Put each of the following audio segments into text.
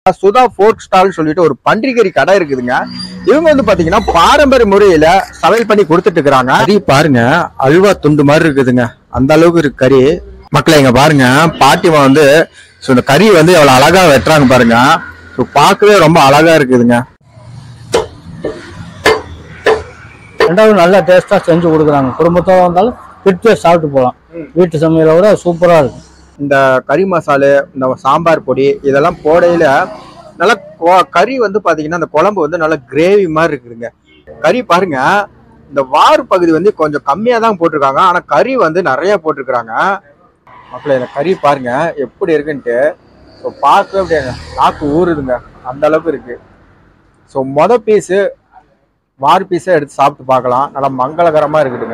Sudha fork stall சொல்லிட்டு ஒரு பன்றிக்கறி கடை இருக்குதுங்க இவங்க வந்து பாத்தீங்கன்னா பாரம்பரிய முறையில சமையல் பண்ணி கொடுத்துட்டு இருக்காங்க கறி பாருங்க அல்வா துண்டு மாதிரி இருக்குதுங்க அந்த அளவுக்கு இருக்கு கறி மக்களை இங்க பாருங்க பாட்டிமா வந்து so இந்த கறி வந்து எவ்வளவு அழகா வெட்டுறாங்க பாருங்க ஸோ பார்க்கவே ரொம்ப அழகா இருக்குதுங்க ரெண்டாவது நல்லா டேஸ்ட்டாக செஞ்சு கொடுக்குறாங்க குடும்பத்தோட வந்தாலும் திருப்தியாக சாப்பிட்டு போகலாம் வீட்டு சமையலை விட சூப்பராக இருக்கும் இந்த கறி மசாலு இந்த சாம்பார் பொடி இதெல்லாம் போடையில நல்லா கொ- கறி வந்து பாத்தீங்கன்னா அந்த குழம்பு வந்து நல்லா கிரேவி மாதிரி இருக்குதுங்க கறி பாருங்க இந்த வார் பகுதி வந்து கொஞ்சம் கம்மியா தான் போட்டிருக்காங்க ஆனா கறி வந்து நிறைய போட்டிருக்காங்க மக்களே இந்த கறி பாருங்க எப்படி இருக்குன்ட்டு ஸோ பார்க்கவே அப்படியே நாக்கு ஊறுதுங்க அந்த அளவுக்கு இருக்கு ஸோ மொத பீஸு வார் பீஸை எடுத்து சாப்பிட்டு பார்க்கலாம் நல்லா மங்களகரமா இருக்குதுங்க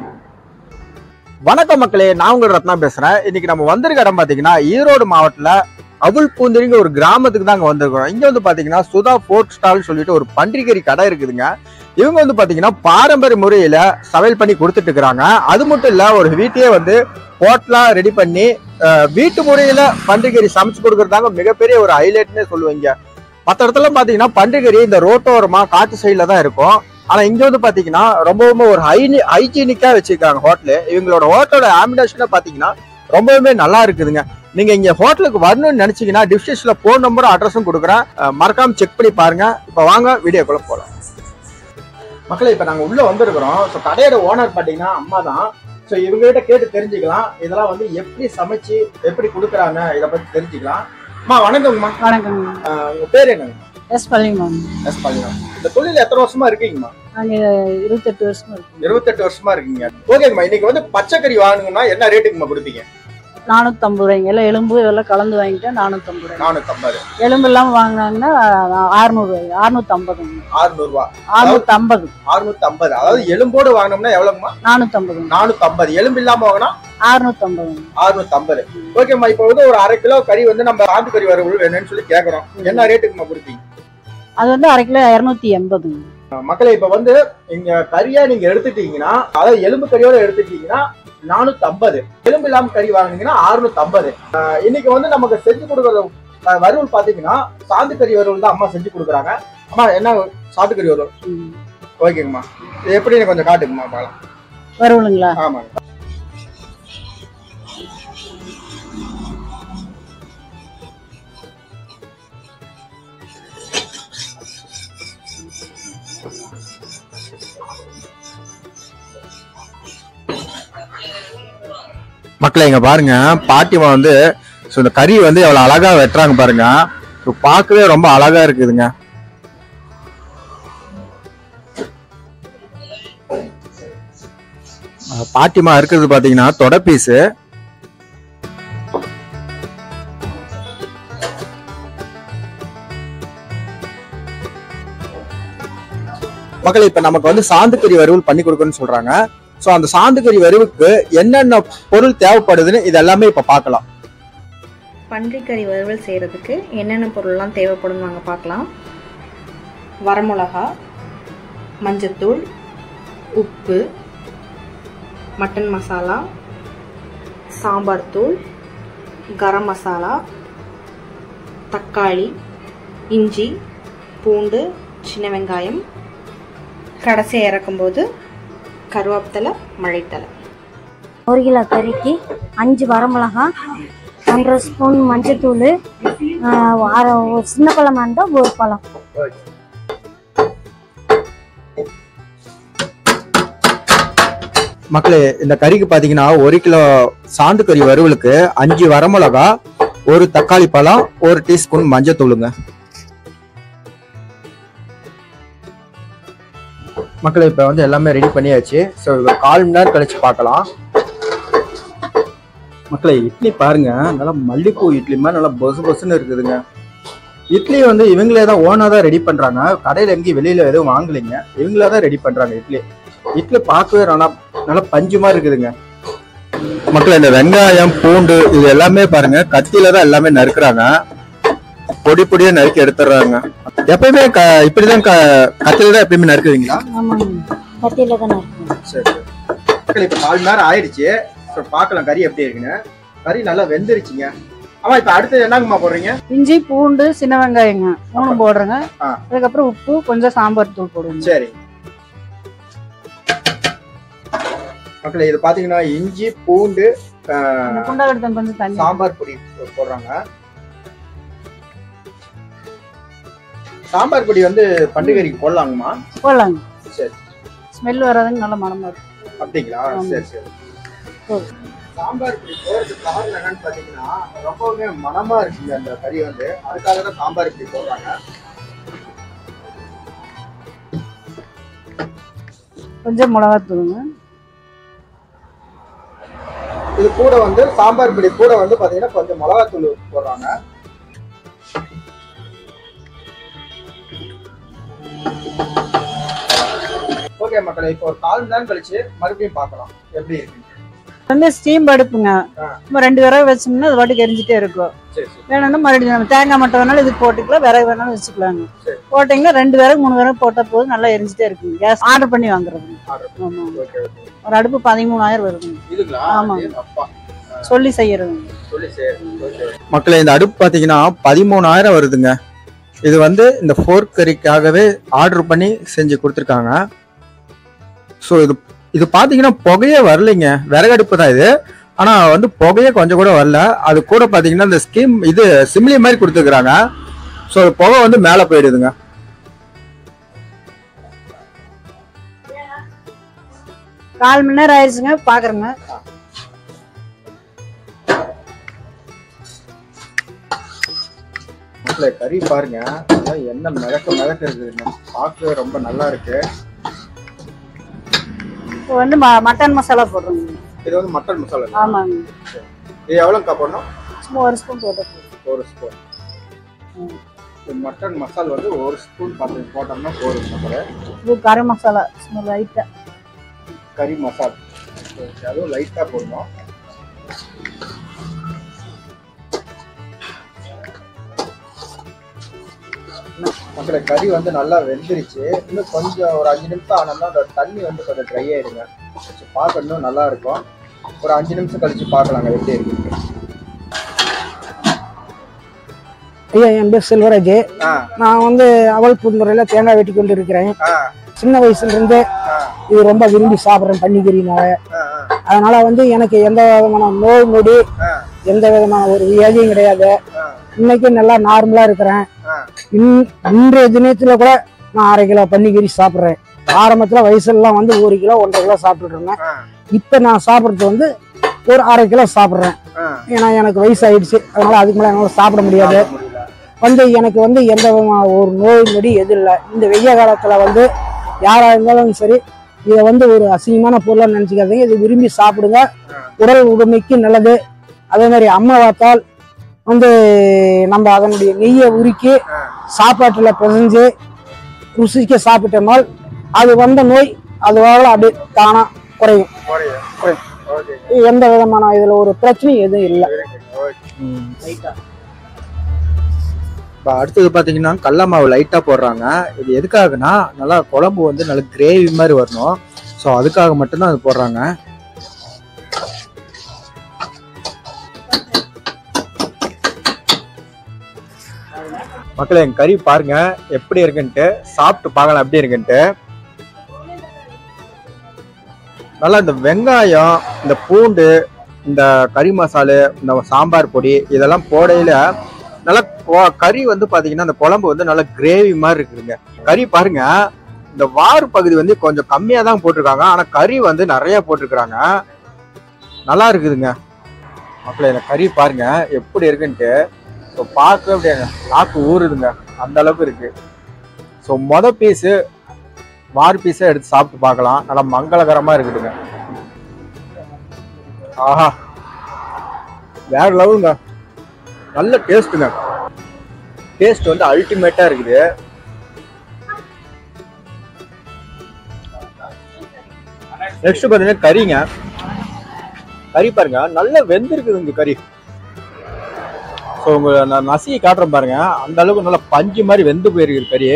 வணக்கம் மக்களே நான் உங்கள் ரத்னா பேசுறேன் இன்னைக்கு நம்ம வந்திருக்க இடம் பாத்தீங்கன்னா ஈரோடு மாவட்டத்துல அவுல் பூந்திரிங்க ஒரு கிராமத்துக்கு தான் அங்க வந்திருக்கிறோம் இங்க வந்து பாத்தீங்கன்னா சுதா ஃபோர்க் ஸ்டால் சொல்லிட்டு ஒரு பன்றிக்கறி கடை இருக்குதுங்க இவங்க வந்து பாத்தீங்கன்னா பாரம்பரிய முறையில சமையல் பண்ணி கொடுத்துட்டு இருக்கிறாங்க அது மட்டும் இல்ல ஒரு வீட்டையே வந்து ஹோட்டலா ரெடி பண்ணி அஹ், வீட்டு முறையில பன்றிக்கறி சமைச்சு கொடுக்கறதாங்க மிகப்பெரிய ஒரு ஹைலைட்னே சொல்லுவீங்க மற்ற இடத்துல பாத்தீங்கன்னா பன்றிக்கறி இந்த ரோட்டோரமா காட்டு சைடுல தான் இருக்கும் ஆனா இங்க வந்து பாத்தீங்கன்னா ரொம்பவுமே ஒரு ஹைனி ஹைஜீனிக்கா வச்சிருக்காங்க ஹோட்டலு இவங்களோட ஹோட்டலோட ஆம்பிடேஷனை பாத்தீங்கன்னா ரொம்பவுமே நல்லா இருக்குதுங்க நீங்க இங்க ஹோட்டலுக்கு வரணும்னு நினைச்சீங்கன்னா டிஸ்கிரிப்ஷன்ல போன் நம்பரும் அட்ரஸும் கொடுக்குறேன் அஹ் மறக்காம செக் பண்ணி பாருங்க இப்ப வாங்க வீடியோக்குள்ள போலாம் மக்களே இப்ப நாங்க உள்ள வந்திருக்கிறோம் ஸோ கடையோட ஓனர் பாத்தீங்கன்னா அம்மா தான் ஸோ இவங்க கிட்ட கேட்டு தெரிஞ்சுக்கலாம் இதெல்லாம் வந்து எப்படி சமைச்சு எப்படி கொடுக்குறாங்க இதை பத்தி தெரிஞ்சுக்கலாம் அம்மா வணக்கங்கம்மா வணக்கம் அஹ் உங்க பேர் என்னங்க எஸ் பள்ளிமாம் எஸ் பள்ளிதான் இந்த தொழில் எத்தனை வருஷமா இருக்கீங்கம்மா நாங்கள் இருபத்தெட்டு வருஷமா இருக்கோம் இருபத்தெட்டு வருஷமா இருக்கீங்க ஓகேங்கம்மா இன்னைக்கு வந்து பச்சைக்கறி வாங்கணும்னா என்ன ரேட்டுக்குமா கொடுப்பீங்க நானூற்றம்பது ரூபாய்ங்க எல்லாம் எலும்பு இதெல்லாம் கலந்து வாங்கிட்டா நானூற்றம்பது ரூபாய் நானூத்தம்பது எலும்பு இல்லாமல் வாங்கினாங்கன்னா அறுநூறுவாய் அறுநூற்றம்பதுங்க ஆறுநூறுவா அறுநூற்றம்பது அறுநூத்தம்பது அதாவது எலும்போடு வாங்கினோம்னா எவ்வளவுமா நானூற்றம்பதுங்க நானூத்தம்பது எலும்பு இல்லாம வாங்கினா அறுநூற்றம்பதுங்க அறுநூத்தம்பது ஓகேம்மா இப்போ வந்து ஒரு அரை கிலோ கறி வந்து நம்ம ஆண்டு கறி வறுவல் வேணும்னு சொல்லி கேக்குறோம் என்ன ரேட்டுக்குமா கொடுப்பீங்க அது வந்து அரை கிலோ இரநூத்தி எண்பதுங்க மக்களே இப்ப வந்து இங்க கறியா நீங்க எடுத்துட்டீங்கன்னா அதாவது எலும்பு கறியோட எடுத்துட்டீங்கன்னா நானூத்தி ஐம்பது எலும்பு இல்லாம கறி வாங்குனீங்கன்னா அறுநூத்தி ஐம்பது இன்னைக்கு வந்து நமக்கு செஞ்சு கொடுக்குற அஹ், வறுவல் பாத்தீங்கன்னா சாந்து கறி வறுவல் தான் அம்மா செஞ்சு கொடுக்குறாங்க அம்மா என்ன சாந்து கறி வறுவல் ம். ஓகேங்கம்மா இது எப்படின்னு கொஞ்சம் காட்டுங்கம்மா பார்க்கலாம் வருவலுங்களா ஆமாங்க மக்களை இங்க பாருங்க பாட்டிமா வந்து ஸோ இந்த கறி வந்து எவ்வளவு அழகா வெட்டுறாங்க பாருங்க ஸோ பார்க்கவே ரொம்ப அழகா இருக்குதுங்க அஹ் பாட்டிமா இருக்கிறது பாத்தீங்கன்னா தொட பீஸு மக்கள் இப்ப நமக்கு வந்து சாந்துக்கறி வறுவல் பண்ணி கொடுக்கணும்னு சொல்றாங்க சோ அந்த சாந்துக்கறி வறுவுக்கு என்னென்ன பொருள் தேவைப்படுதுன்னு இது எல்லாமே இப்ப பார்க்கலாம் பன்றிக்கறி வறுவல் செய்கிறதுக்கு என்னென்ன பொருள்லாம் தேவைப்படும் நாங்கள் பார்க்கலாம் வரமிளகா மஞ்சத்தூள் உப்பு மட்டன் மசாலா சாம்பார் தூள் கரம் மசாலா தக்காளி இஞ்சி பூண்டு சின்ன வெங்காயம் கடைசியாக இறக்கும்போது கருவேப்பிலை மழைத்தலை ஒரு கிலோ கறிக்கு அஞ்சு வரமிளகா ஒன்றரை ஸ்பூன் மஞ்சத்தூள் ஆஹ் அரை ஒரு சின்ன பழமாக இருந்தால் ஒரு பழம் மக்களே இந்த கறிக்கு பாத்தீங்கன்னா ஒரு கிலோ சாந்து கறி வறுவலுக்கு அஞ்சு வரமிளகா ஒரு தக்காளி பழம் ஒரு டீஸ்பூன் மஞ்சத்தூளுங்க மக்களே இப்ப வந்து எல்லாமே ரெடி பண்ணியாச்சு ஸோ ஒரு கால் மணி நேரம் கழிச்சு பார்க்கலாம் மக்களே இட்லி பாருங்க நல்லா மல்லிப்பூ இட்லி மாதிரி நல்லா பொசு பொசுன்னு இருக்குதுங்க இட்லி வந்து இவங்களே தான் ஓனா தான் ரெடி பண்றாங்க கடையில எங்கேயும் வெளியில எதுவும் வாங்கலைங்க இவங்களே தான் ரெடி பண்றாங்க இட்லி இட்லி பார்க்கவே நல்லா நல்லா பஞ்சு மாதிரி இருக்குதுங்க மக்கள் இந்த வெங்காயம் பூண்டு இது எல்லாமே பாருங்க கத்தியில தான் எல்லாமே நறுக்குறாங்க பொடி பொடியா நறுக்கி எடுத்துடுறாங்க எப்பயுமே க இப்படிதான் க கத்தியில தான் எப்பயுமே நறுக்குவீங்களா ஆமாங்க கத்தியில் தானே இருக்கும் சரி மக்கள் இப்ப கால் மணி நேரம் ஆயிடுச்சு ஸோ பார்க்கலாம் கறி எப்படி இருக்குன்னு கறி நல்லா வெந்துருச்சுங்க ஆமா இப்ப அடுத்து என்னங்கம்மா போடுறீங்க இஞ்சி பூண்டு சின்ன வெங்காயங்க மூணும் போடுறேங்க ஆ. அதுக்கப்புறம் உப்பு கொஞ்சம் சாம்பார் தூள் போடுவோங்க சரி மக்களே இது பாத்தீங்கன்னா இஞ்சி பூண்டு ஆஹ், அந்த குண்டாகடுத்தம் கொஞ்சம் தண்ணி சாம்பார் பொடி போடுறாங்க சாம்பார் பொடி வந்து பண்டிகைக்கு போடலாங்கம்மா போடலாங்க சரி ஸ்மெல் வராதுங்க நல்ல மனமா இருக்கும் அப்படிங்களா ஆமா. சரி சரி போதும். சாம்பார் பொடி போடுறதுக்கு காரணம் என்னன்னு பாத்தீங்கன்னா ரொம்பவுமே மனமா இருக்குங்க அந்த கறி வந்து அதுக்காக தான் சாம்பார் பொடி போடுறாங்க கொஞ்சம் மிளகா தூளுங்க இது கூட வந்து சாம்பார் பொடி கூட வந்து பாத்தீங்கன்னா கொஞ்சம் மிளகாத்தூள் போடுறாங்க ஓகே மக்களே இப்போ ஒரு கால் மணி நேரம் கழிச்சு மறுபடியும் பார்க்கலாம் எப்படி இருக்கு வந்து ஸ்டீம் அடுப்புங்க ஆ. நம்ம ரெண்டு விறகு வச்சோம்னா அது வாட்டுக்கு எரிஞ்சிட்டே இருக்கும் சரி சரி வேணும்னா மறுபடியும் நம்ம தேங்காய் மட்டும் வேணாலும் இதுக்கு போட்டுக்கலாம் விறகு வேணாலும் வச்சுக்கலாங்க சரி. போட்டிங்கன்னா ரெண்டு விறகு மூணு விறகு போட்டால் போதும் நல்லா எரிஞ்சிட்டே இருக்குங்க கேஸ் ஆர்டர் பண்ணி வாங்குறதுங்க Order. ஆமாம் ஓகே ஓகே ஒரு அடுப்பு பதிமூணாயிரம் வருதுங்க இதுங்களா ஆமா. ஏன் அப்பா சொல்லி செய்யறதுங்க சொல்லி சரி மக்களே இந்த அடுப்பு பார்த்தீங்கன்னா பதிமூணாயிரம் வருதுங்க இது வந்து இந்த ஃபோர்க் கறிக்காகவே ஆர்டர் பண்ணி செஞ்சு கொடுத்துருக்காங்க ஸோ இது இது பார்த்தீங்கன்னா புகையே வரலைங்க விறகடுப்பு தான் இது ஆனால் வந்து புகையே கொஞ்சம் கூட வரல அது கூட பார்த்தீங்கன்னா இந்த ஸ்கீம் இது சிம்லி மாதிரி கொடுத்துருக்குறாங்க ஸோ புகை வந்து மேலே போயிடுதுங்க கால் மணி நேரம் ஆயிடுச்சுங்க பாக்குறேங்க கறி பாருங்க என்ன மிதக்க மிதக்க இருக்குதுங்க பார்க்கவே ரொம்ப நல்லா இருக்கு இப்போ வந்து ம- மட்டன் மசாலா போடுறோங்க இது வந்து மட்டன் மசாலா ஆமாங்க இது எவ்வளோக்கா போடணும் சும்மா ஒரு ஸ்பூன் போட்டு போதும். ஒரு ஸ்பூன் இந்த மட்டன் மசால் வந்து ஒரு ஸ்பூன் பார்த்து போட்டோம்னா போதும் நம்மள இது கரம் மசாலா சும்மா லைட்டா கறி மசால் அதுவும் லைட்டாக போடணும் மக்களே கறி வந்து நல்லா வெந்துருச்சு இன்னும் கொஞ்சம் ஒரு அஞ்சு நிமிஷம் ஆனோம்னா அந்த தண்ணி வந்து கொஞ்சம் ட்ரை ஆயிடுங்க வச்சு பார்க்க இன்னும் நல்லா இருக்கும் ஒரு அஞ்சு நிமிஷம் கழிச்சு பார்க்கலாங்க எப்படி இருக்கு ஐயா என் பேர் செல்வராஜ் ஆ நான் வந்து அவல் புதுமுறையில் தேங்காய் வெட்டி கொண்டு இருக்கிறேன் ஆ சின்ன வயசுல இருந்தே ஆ இது ரொம்ப விரும்பி சாப்பிட்றேன் பன்னிக்கறினால ஆ அதனால வந்து எனக்கு எந்த விதமான நோய் நொடி ஆ. எந்த விதமான ஒரு வியாதியும் கிடையாது ஆ. இன்னைக்கு நல்லா நார்மலா இருக்கிறேன் ஆ. இன்- இன்றைய தினத்துல கூட நான் அரை கிலோ பன்னிக்கறி சாப்பிட்றேன் ஆரம்பத்துல வயசுலாம் வந்து ஒரு கிலோ ஒன்றரை கிலோ சாப்பிட்டுட்டு இருந்தேன் ஆ. இப்போ நான் சாப்பிட்றது வந்து ஒரு அரை கிலோ சாப்பிட்றேன் ஆ. ஏன்னா எனக்கு வயசு ஆயிடுச்சு அதனால அதுக்கு மேலே என்னால் சாப்பிட முடியாது சாப்பிட முடியல வந்து எனக்கு வந்து எந்த விதமான ஒரு நோய் நொடி எதுவும் இல்லை இந்த வெய்ய காலத்தில் வந்து யாராக இருந்தாலும் சரி இதை வந்து ஒரு அசிங்கமான பொருளாக நினச்சிக்காதீங்க இது விரும்பி சாப்பிடுங்க உடல் உடமைக்கு நல்லது அதே மாதிரி அம்மா வாத்தால் வந்து நம்ம அதனுடைய நெய்யை உருக்கி சாப்பாட்டில் பிசைஞ்சு ருசிக்க சாப்பிட்டோம்னால் அது வந்த நோய் அதுவாக அப்படியே தானாக குறையும் குறையும் குறையும். ஓகே எந்த விதமான இதில் ஒரு பிரச்சனையும் எதுவும் இல்லை இப்போ அடுத்தது பார்த்தீங்கன்னா கடல மாவு லைட்டாக போடுறாங்க இது எதுக்காகனா நல்லா குழம்பு வந்து நல்லா கிரேவி மாதிரி வரணும் ஸோ அதுக்காக மட்டும்தான் அது போடுறாங்க மக்களே என் கறி பாருங்க எப்படி இருக்குன்ட்டு சாப்பிட்டு பார்க்கலாம் எப்படி இருக்குன்ட்டு நல்லா இந்த வெங்காயம் இந்த பூண்டு இந்த கறி மசாலு இந்த சாம்பார் பொடி இதெல்லாம் போடையில நல்லா கொ- கறி வந்து பாத்தீங்கன்னா அந்த குழம்பு வந்து நல்லா கிரேவி மாதிரி இருக்குதுங்க கறி பாருங்க இந்த வார் பகுதி வந்து கொஞ்சம் கம்மியா தான் போட்டிருக்காங்க ஆனா கறி வந்து நிறைய போட்டிருக்காங்க நல்லா இருக்குதுங்க மக்களே இந்த கறி பாருங்க எப்படி இருக்குன்ட்டு ஸோ பார்க்க அப்படியே நாக்கு ஊறுதுங்க அந்த அளவுக்கு இருக்கு ஸோ மொத பீஸு வார் பீஸை எடுத்து சாப்பிட்டு பார்க்கலாம் நல்லா மங்களகரமா இருக்குதுங்க ஆஹா வேற லெவலுங்க நல்ல டேஸ்ட்டுங்க டேஸ்ட் வந்து அல்டிமேட்டா இருக்குது நெக்ஸ்ட் பாத்தீங்கன்னா கறிங்க கறி பாருங்க நல்லா வெந்திருக்குதுங்க கறி ஸோ உங்க நான் நசுக்கி காட்டுறேன் பாருங்க அந்த அளவுக்கு நல்லா பஞ்சு மாதிரி வெந்து போயிருக்கு கறி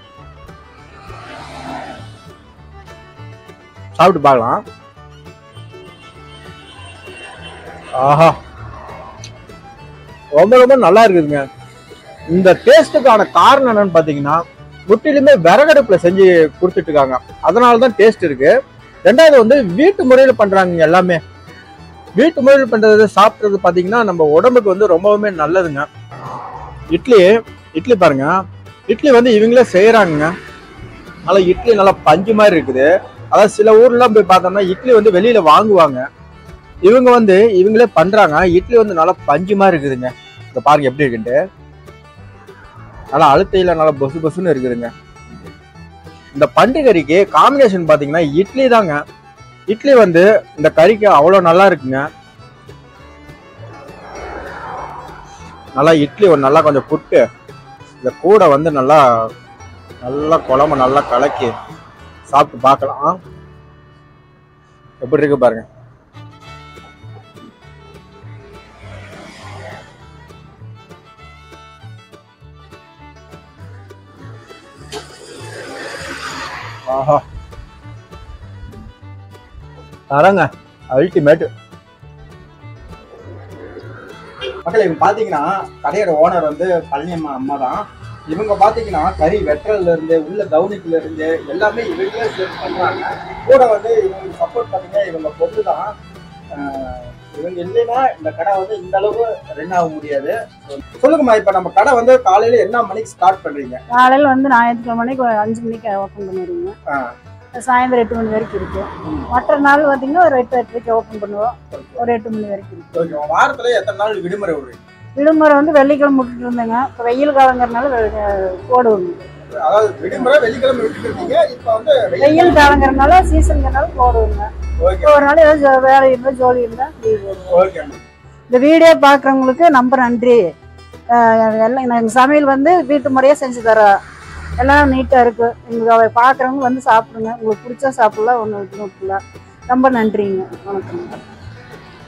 சாப்பிட்டு பார்க்கலாம் ஆஹா ரொம்ப ரொம்ப நல்லா இருக்குதுங்க இந்த டேஸ்ட்டுக்கான காரணம் என்னன்னு பார்த்தீங்கன்னா முற்றிலுமே விறகடுப்புல செஞ்சு கொடுத்துட்டு இருக்காங்க அதனால தான் டேஸ்ட் இருக்கு ரெண்டாவது வந்து வீட்டு முறையில் பண்றாங்க எல்லாமே வீட்டு முறையில் பண்றது சாப்பிட்றது பார்த்தீங்கன்னா நம்ம உடம்புக்கு வந்து ரொம்பவுமே நல்லதுங்க இட்லி இட்லி பாருங்க இட்லி வந்து இவங்களே செய்யறாங்க நல்லா இட்லி நல்லா பஞ்சு மாதிரி இருக்குது அதாவது சில ஊர்லாம் போய் பார்த்தோம்னா இட்லி வந்து வெளியில வாங்குவாங்க இவங்க வந்து இவங்களே பண்றாங்க இட்லி வந்து நல்லா பஞ்சு மாதிரி இருக்குதுங்க இங்க பாருங்க எப்படி இருக்குன்ட்டு நல்லா அழுத்தையில நல்லா பொசு பொசுன்னு இருக்குதுங்க இந்த பன்றி கறிக்கு காம்பினேஷன் பாத்தீங்கன்னா இட்லி தாங்க இட்லி வந்து இந்த கறிக்கு அவ்வளோ நல்லா இருக்குங்க நல்லா இட்லி ஒரு நல்லா கொஞ்சம் புட்டு இந்த கூடை வந்து நல்லா நல்லா குழம்பு நல்லா கலக்கி சாப்பிட்டு பார்க்கலாம் எப்படி இருக்கு பாருங்க ஆஹா தரங்க அல்டிமேட் மக்கள் இவங்க பாத்தீங்கன்னா கடையோட ஓனர் வந்து பழனியம்மா அம்மா தான் இவங்க பாத்தீங்கன்னா கறி வெட்டுறதுல இருந்து உள்ள கவுனிக்குல இருந்து எல்லாமே இவங்களே சேர்த்து பண்றாங்க கூட வந்து இவங்களுக்கு சப்போர்ட் பாத்தீங்கன்னா இவங்க பொண்ணு தான் ஆஹ் இவங்க இல்லைன்னா இந்த கடை வந்து இந்த அளவு ரன் ஆக முடியாது சொல்லுங்கம்மா இப்ப நம்ம கடை வந்து காலையில என்ன மணிக்கு ஸ்டார்ட் பண்றீங்க காலையில் வந்து ஞாயிற்றுக்கிழமை மணிக்கு ஒரு அஞ்சு மணிக்கு ஓப்பன் பண்ணிடுவோங்க ஆ. சாயந்தரம் எட்டு மணி வரைக்கும் இருக்கும் மற்ற நாள் பார்த்தீங்கன்னா ஒரு எட்டு எட்டரைக்கு ஓப்பன் பண்ணுவோம் ஒரு எட்டு மணி வரைக்கும் இருக்கும் ஓகே வாரத்துல எத்தனை நாள் விடுமுறை விடுறீங்க விடுமுறை வந்து வெள்ளிக்கிழமை விட்டுட்டு இருந்தேங்க இப்போ வெயில் காலங்கிறனால வெ- போடுவோங்க அதாவது விடுமுறை வெள்ளிக்கிழமை விட்டுட்டு இருக்கீங்க இப்ப வந்து வெயில் காலங்கிறனால சீசனுங்கிறனால போடுவோங்க ஓகே இப்போ ஒரு நாள் ஏதாவது ஜோ- வேலை இருந்தால் ஜோலி இருந்தால் லீவ் வரும் ஓகே இந்த வீடியோ பார்க்குறவங்களுக்கு ரொம்ப நன்றி அஹ் எல்லாம் எங்கள் சமையல் வந்து வீட்டு முறையாக செஞ்சு தரோம் எல்லாம் நீட்டாக இருக்குது எங்களுக்கு பார்க்குறவங்க வந்து சாப்பிடுங்க உங்களுக்கு பிடிச்சா சாப்பிடலாம் ஒன்று விட்டுலாம் ரொம்ப நன்றிங்க வணக்கம்